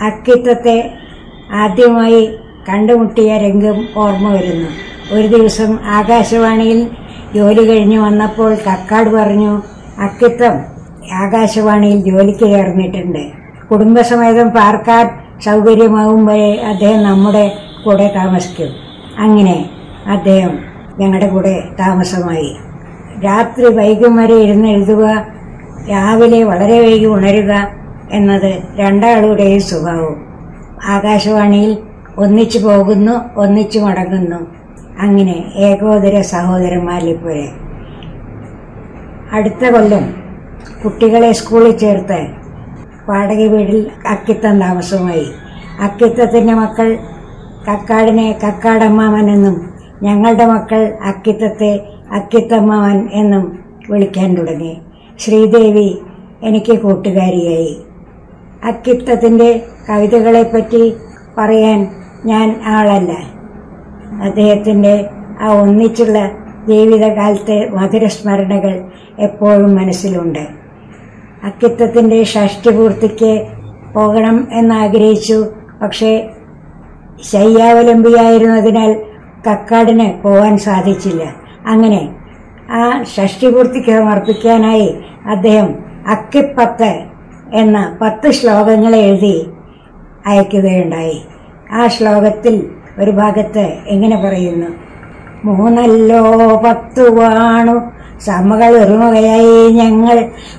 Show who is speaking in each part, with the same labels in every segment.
Speaker 1: അക്കിത്തത്തെ ആദ്യമായി കണ്ടുമുട്ടിയ രംഗം ഓർമ്മ വരുന്നു ഒരു ദിവസം ആകാശവാണിയിൽ ജോലി കഴിഞ്ഞു വന്നപ്പോൾ കക്കാട് പറഞ്ഞു അക്കിത്തം ആകാശവാണിയിൽ ജോലിക്ക് ചേർന്നിട്ടുണ്ട് കുടുംബസമേതം പാർക്കാൻ സൗകര്യമാകും വരെ അദ്ദേഹം നമ്മുടെ കൂടെ താമസിക്കും അങ്ങനെ അദ്ദേഹം ഞങ്ങളുടെ കൂടെ താമസമായി രാത്രി വൈകും വരെ ഇരുന്ന് എഴുതുക രാവിലെ വളരെ വൈകി ഉണരുക എന്നത് രണ്ടാളുടെയും സ്വഭാവം ആകാശവാണിയിൽ ഒന്നിച്ചു പോകുന്നു ഒന്നിച്ചു മടങ്ങുന്നു അങ്ങനെ ഏകോദര സഹോദരന്മാരിൽ പോലെ അടുത്ത കൊല്ലം കുട്ടികളെ സ്കൂളിൽ ചേർത്ത് വാടക വീട്ടിൽ അക്കിത്തം താമസമായി അക്കിത്തത്തിന്റെ മക്കൾ കക്കാടിനെ കക്കാടമ്മാവൻ എന്നും ഞങ്ങളുടെ മക്കൾ അക്കിത്തത്തെ അക്കിത്തമ്മാവൻ എന്നും വിളിക്കാൻ തുടങ്ങി ശ്രീദേവി എനിക്ക് കൂട്ടുകാരിയായി അക്കിത്തത്തിന്റെ കവിതകളെപ്പറ്റി പറയാൻ ഞാൻ ആളല്ല അദ്ദേഹത്തിന്റെ ആ ഒന്നിച്ചുള്ള ജീവിതകാലത്തെ മധുരസ്മരണകൾ എപ്പോഴും മനസ്സിലുണ്ട് അക്കിത്തത്തിന്റെ ഷഷ്ടിപൂർത്തിക്ക് പോകണം എന്നാഗ്രഹിച്ചു പക്ഷേ ശയ്യാവലംബിയായിരുന്നതിനാൽ കക്കാടിന് പോകാൻ സാധിച്ചില്ല അങ്ങനെ ആ ഷഷ്ടിപൂർത്തിക്ക് സമർപ്പിക്കാനായി അദ്ദേഹം അക്കിപ്പത്ത് എന്ന പത്ത് ശ്ലോകങ്ങൾ എഴുതി അയക്കുകയുണ്ടായി ആ ശ്ലോകത്തിൽ ഒരു ഭാഗത്ത് എങ്ങനെ പറയുന്നു മൂന്നല്ലോ പത്തു വാണു സമകൾ ഒരുമകയായി ഞങ്ങൾ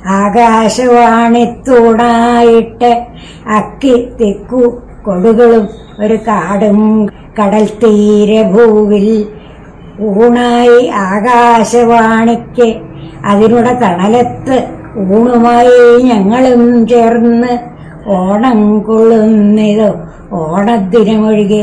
Speaker 1: ആകാശവാണിത്തൂണായിട്ട് അക്കി തെക്കു കൊടുകളും ഒരു കാടും കടൽ തീരെ ഭൂവിൽ ഊണായി ആകാശവാണിക്ക് അതിനുടെ തണലത്ത് ഊണുമായി ഞങ്ങളും ചേർന്ന് ഓണം കൊള്ളുന്നിതോ ഓണദിനമൊഴികെ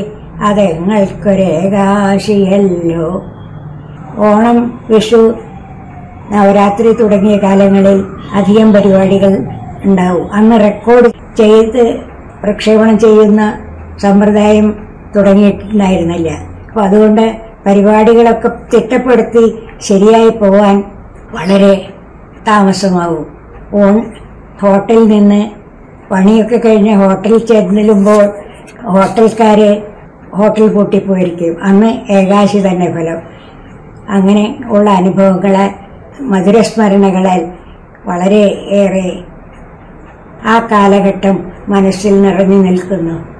Speaker 1: അതെങ്ങൾക്കൊരേകാശിയല്ലോ ഓണം വിഷു നവരാത്രി തുടങ്ങിയ കാലങ്ങളിൽ അധികം പരിപാടികൾ ഉണ്ടാവും അന്ന് റെക്കോർഡ് ചെയ്ത് പ്രക്ഷേപണം ചെയ്യുന്ന സമ്പ്രദായം തുടങ്ങിയിട്ടുണ്ടായിരുന്നില്ല അപ്പോൾ അതുകൊണ്ട് പരിപാടികളൊക്കെ തിട്ടപ്പെടുത്തി ശരിയായി പോവാൻ വളരെ താമസമാവും ഓൺ ഹോട്ടലിൽ നിന്ന് പണിയൊക്കെ കഴിഞ്ഞ് ഹോട്ടലിൽ ചെന്നിടുമ്പോൾ ഹോട്ടൽക്കാര് ഹോട്ടൽ പൂട്ടിപ്പോയിരിക്കും അന്ന് ഏകാശി തന്നെ ഫലം അങ്ങനെ ഉള്ള അനുഭവങ്ങളെ മധുരസ്മരണകളാൽ വളരെ ഏറെ ആ കാലഘട്ടം മനസ്സിൽ നിറഞ്ഞു നിൽക്കുന്നു